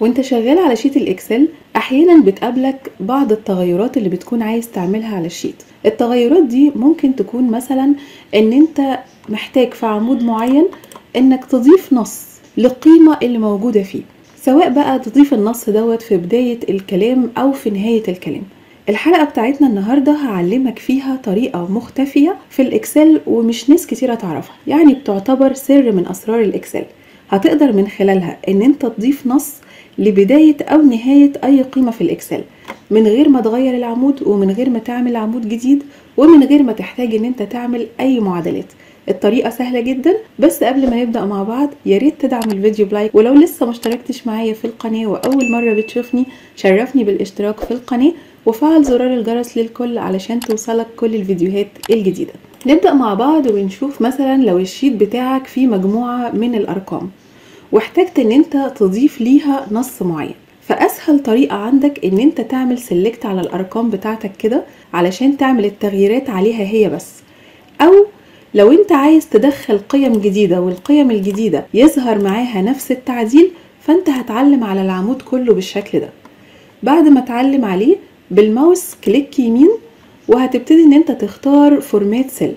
وانت شغال على شيت الاكسل احيانا بتقابلك بعض التغيرات اللي بتكون عايز تعملها على الشيت التغيرات دي ممكن تكون مثلا ان انت محتاج في عمود معين انك تضيف نص للقيمة اللي موجودة فيه سواء بقى تضيف النص دوت في بداية الكلام او في نهاية الكلام الحلقة بتاعتنا النهاردة هعلمك فيها طريقة مختفية في الإكسل ومش ناس كتيرة تعرفها يعني بتعتبر سر من أسرار الإكسل هتقدر من خلالها إن أنت تضيف نص لبداية أو نهاية أي قيمة في الإكسل من غير ما تغير العمود ومن غير ما تعمل عمود جديد ومن غير ما تحتاج إن أنت تعمل أي معادلات الطريقة سهلة جدا بس قبل ما نبدأ مع بعض يا ريت تدعم الفيديو بلايك ولو لسه مشتركتش معايا في القناة وأول مرة بتشوفني شرفني بالاشتراك في القناة وفعل زرار الجرس للكل علشان توصلك كل الفيديوهات الجديدة نبدأ مع بعض ونشوف مثلا لو الشيت بتاعك فيه مجموعة من الأرقام واحتجت ان انت تضيف ليها نص معين فاسهل طريقة عندك ان انت تعمل سيلكت على الارقام بتاعتك كده علشان تعمل التغييرات عليها هي بس او لو انت عايز تدخل قيم جديدة والقيم الجديدة يظهر معاها نفس التعديل فانت هتعلم على العمود كله بالشكل ده بعد ما تعلم عليه بالماوس كليك يمين وهتبتدي ان انت تختار فورمات سيل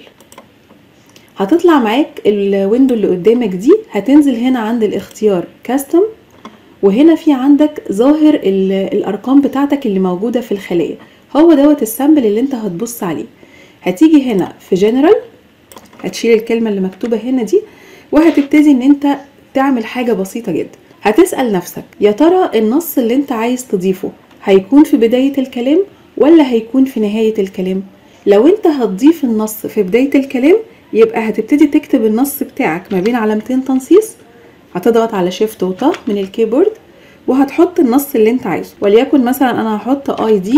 هتطلع معاك الويندو اللي قدامك دي هتنزل هنا عند الاختيار كاستم وهنا في عندك ظاهر الارقام بتاعتك اللي موجوده في الخليه هو دوت السامبل اللي انت هتبص عليه هتيجي هنا في جنرال هتشيل الكلمه اللي مكتوبه هنا دي وهتبتدي ان انت تعمل حاجه بسيطه جدا هتسال نفسك يا ترى النص اللي انت عايز تضيفه هيكون في بدايه الكلام ولا هيكون في نهايه الكلام لو انت هتضيف النص في بدايه الكلام يبقى هتبتدي تكتب النص بتاعك ما بين علامتين تنصيص هتضغط على شيفت وط من الكيبورد وهتحط النص اللي انت عايزه وليكن مثلا انا هحط اي دي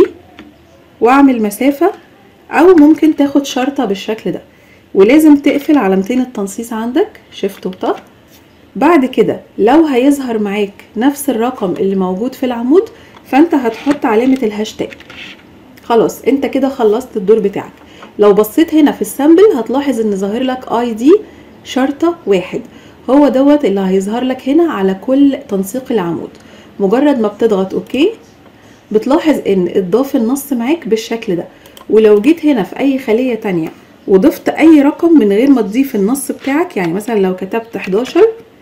واعمل مسافة او ممكن تاخد شرطة بالشكل ده ولازم تقفل علامتين التنصيص عندك شيفت وط بعد كده لو هيظهر معاك نفس الرقم اللي موجود في العمود فانت هتحط علامة الهاشتاج خلاص انت كده خلصت الدور بتاعك لو بصيت هنا في السامبل هتلاحظ ان ظاهر لك اي دي شرطة واحد هو دوت اللي هيظهر لك هنا على كل تنسيق العمود مجرد ما بتضغط اوكي بتلاحظ ان اتضاف النص معاك بالشكل ده ولو جيت هنا في اي خلية تانية وضفت اي رقم من غير ما تضيف النص بتاعك يعني مثلا لو كتبت 11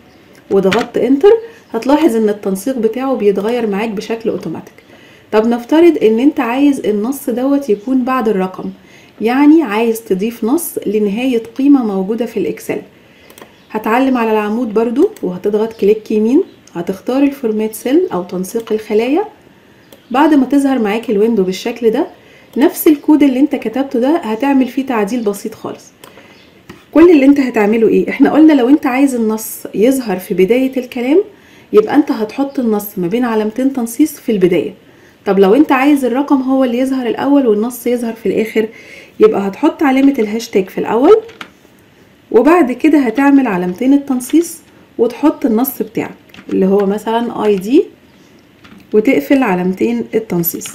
وضغطت انتر هتلاحظ ان التنسيق بتاعه بيتغير معاك بشكل اوتوماتيك طب نفترض ان انت عايز النص دوت يكون بعد الرقم يعني عايز تضيف نص لنهاية قيمة موجودة في الإكسل هتعلم على العمود برضو وهتضغط كليك يمين هتختار الفورمات سيل أو تنسيق الخلايا بعد ما تظهر معاك الويندو بالشكل ده نفس الكود اللي انت كتبته ده هتعمل فيه تعديل بسيط خالص كل اللي انت هتعمله ايه احنا قلنا لو انت عايز النص يظهر في بداية الكلام يبقى انت هتحط النص ما بين علامتين تنصيص في البداية طب لو انت عايز الرقم هو اللي يظهر الاول والنص يظهر في الاخر يبقى هتحط علامة الهاشتاج في الاول وبعد كده هتعمل علامتين التنصيص وتحط النص بتاعك اللي هو مثلا اي دي وتقفل علامتين التنصيص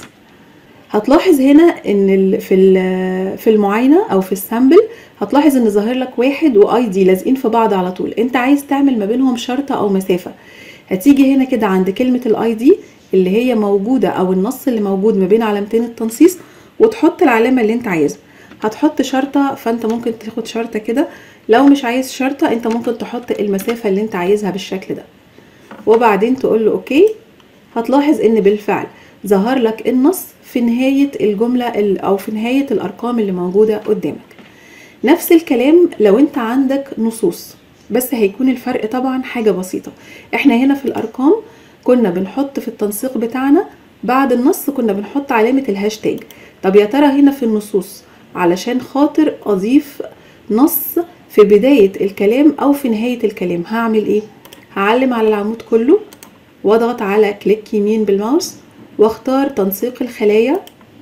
هتلاحظ هنا ان في في المعاينه او في السامبل هتلاحظ ان ظاهر لك واحد واي دي لازقين في بعض على طول انت عايز تعمل ما بينهم شرطه او مسافه هتيجي هنا كده عند كلمه الاي دي اللي هي موجودة أو النص اللي موجود ما بين علامتين التنصيص وتحط العلامة اللي انت عايزها هتحط شرطة فانت ممكن تاخد شرطة كده لو مش عايز شرطة انت ممكن تحط المسافة اللي انت عايزها بالشكل ده وبعدين تقول له اوكي هتلاحظ ان بالفعل ظهر لك النص في نهاية الجملة او في نهاية الارقام اللي موجودة قدامك نفس الكلام لو انت عندك نصوص بس هيكون الفرق طبعا حاجة بسيطة احنا هنا في الارقام كنا بنحط في التنسيق بتاعنا بعد النص كنا بنحط علامة الهاشتاج طب يا ترى هنا في النصوص علشان خاطر اضيف نص في بداية الكلام او في نهاية الكلام هعمل ايه هعلم على العمود كله واضغط على كليك يمين بالماوس واختار تنسيق الخلايا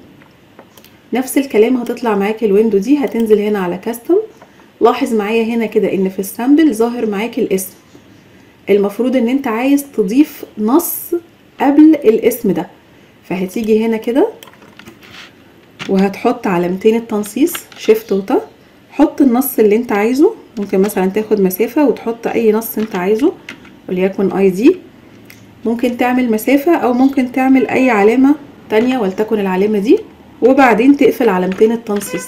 نفس الكلام هتطلع معاك الويندو دي هتنزل هنا على كاستم لاحظ معايا هنا كده ان في السامبل ظاهر معاك الاسم المفروض ان انت عايز تضيف نص قبل الاسم ده فهتيجي هنا كده وهتحط علامتين التنصيص شيفت وتا حط النص اللي انت عايزه ممكن مثلا تاخد مسافة وتحط اي نص انت عايزه وليكن اي دي ممكن تعمل مسافة او ممكن تعمل اي علامة تانية ولتكن العلامة دي وبعدين تقفل علامتين التنصيص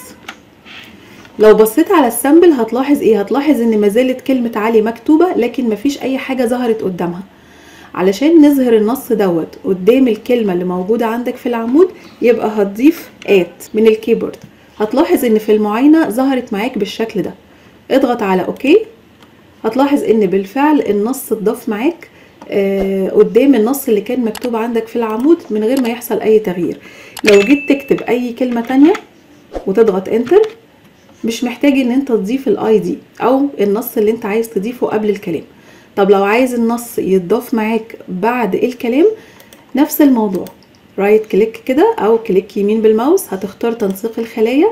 لو بصيت على السامبل هتلاحظ ايه هتلاحظ ان مازالت كلمة علي مكتوبة لكن مفيش اي حاجة ظهرت قدامها علشان نظهر النص دوت قدام الكلمة اللي موجودة عندك في العمود يبقى هتضيف ات من الكيبورد هتلاحظ ان في المعاينة ظهرت معاك بالشكل ده اضغط على اوكي هتلاحظ ان بالفعل النص اتضاف معاك آه قدام النص اللي كان مكتوب عندك في العمود من غير ما يحصل اي تغيير لو جيت تكتب اي كلمة تانية وتضغط انتر مش محتاج ان انت تضيف الاي دي او النص اللي انت عايز تضيفه قبل الكلام طب لو عايز النص يتضاف معاك بعد الكلام نفس الموضوع رايت كليك كده او كليك يمين بالماوس هتختار تنسيق الخلايا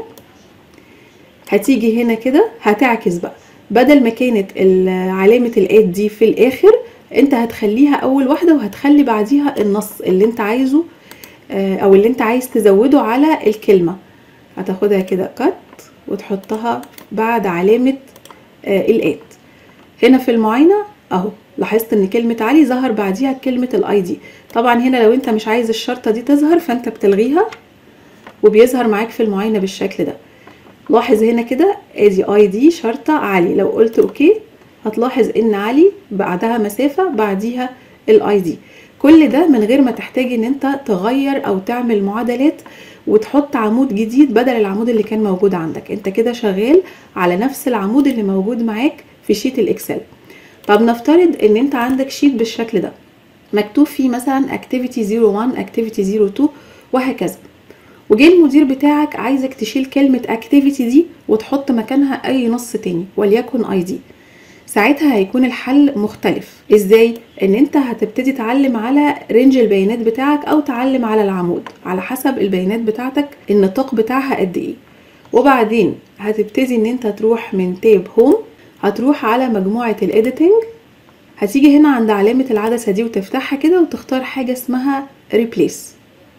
هتيجي هنا كده هتعكس بقى بدل ما كانت علامة الاد دي في الاخر انت هتخليها اول واحدة وهتخلي بعديها النص اللي انت عايزه او اللي انت عايز تزوده على الكلمة هتاخدها كده كات وتحطها بعد علامة الاد هنا في المعاينة اهو لاحظت ان كلمة علي ظهر بعديها كلمة الاي دي طبعا هنا لو انت مش عايز الشرطة دي تظهر فانت بتلغيها وبيظهر معاك في المعاينة بالشكل ده لاحظ هنا كده ادي اي دي شرطة علي لو قلت اوكي هتلاحظ ان علي بعدها مسافة بعديها الاي دي كل ده من غير ما تحتاج ان انت تغير او تعمل معادلات وتحط عمود جديد بدل العمود اللي كان موجود عندك انت كده شغال على نفس العمود اللي موجود معاك في شيت الاكسل طب نفترض ان انت عندك شيت بالشكل ده مكتوب فيه مثلا activity 01 activity 02 وهكذا وجه المدير بتاعك عايزك تشيل كلمة activity دي وتحط مكانها اي نص تاني وليكن اي دي ساعتها هيكون الحل مختلف ازاي ان انت هتبتدي تعلم على رينج البيانات بتاعك او تعلم على العمود على حسب البيانات بتاعتك النطاق بتاعها قد ايه وبعدين هتبتدي ان انت تروح من تاب هوم هتروح على مجموعة الايديتنج هتيجي هنا عند علامة العدسة دي وتفتحها كده وتختار حاجة اسمها replace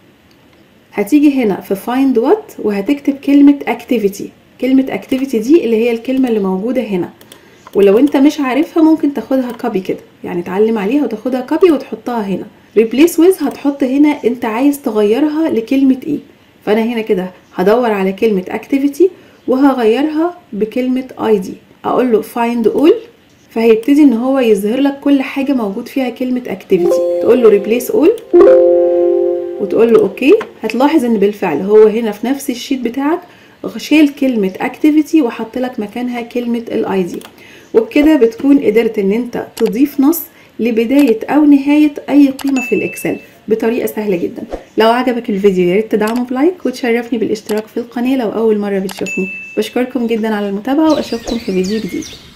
هتيجي هنا في find what وهتكتب كلمة activity كلمة activity دي اللي هي الكلمة اللي موجودة هنا ولو انت مش عارفها ممكن تاخدها كوبي كده يعني تعلم عليها وتاخدها كوبي وتحطها هنا replace with هتحط هنا انت عايز تغيرها لكلمة ايه فانا هنا كده هدور على كلمة activity وهغيرها بكلمة id اقول له find all فهيبتدي ان هو يظهر لك كل حاجة موجود فيها كلمة activity تقول له replace all وتقول له اوكي هتلاحظ ان بالفعل هو هنا في نفس الشيت بتاعك شيل كلمة activity وحط لك مكانها كلمة الاي دي وبكده بتكون قدرت ان انت تضيف نص لبداية او نهاية اي قيمة في الاكسل بطريقة سهلة جدا لو عجبك الفيديو ياريت تدعمه بلايك وتشرفني بالاشتراك في القناة لو اول مرة بتشوفني بشكركم جدا على المتابعة واشوفكم في فيديو جديد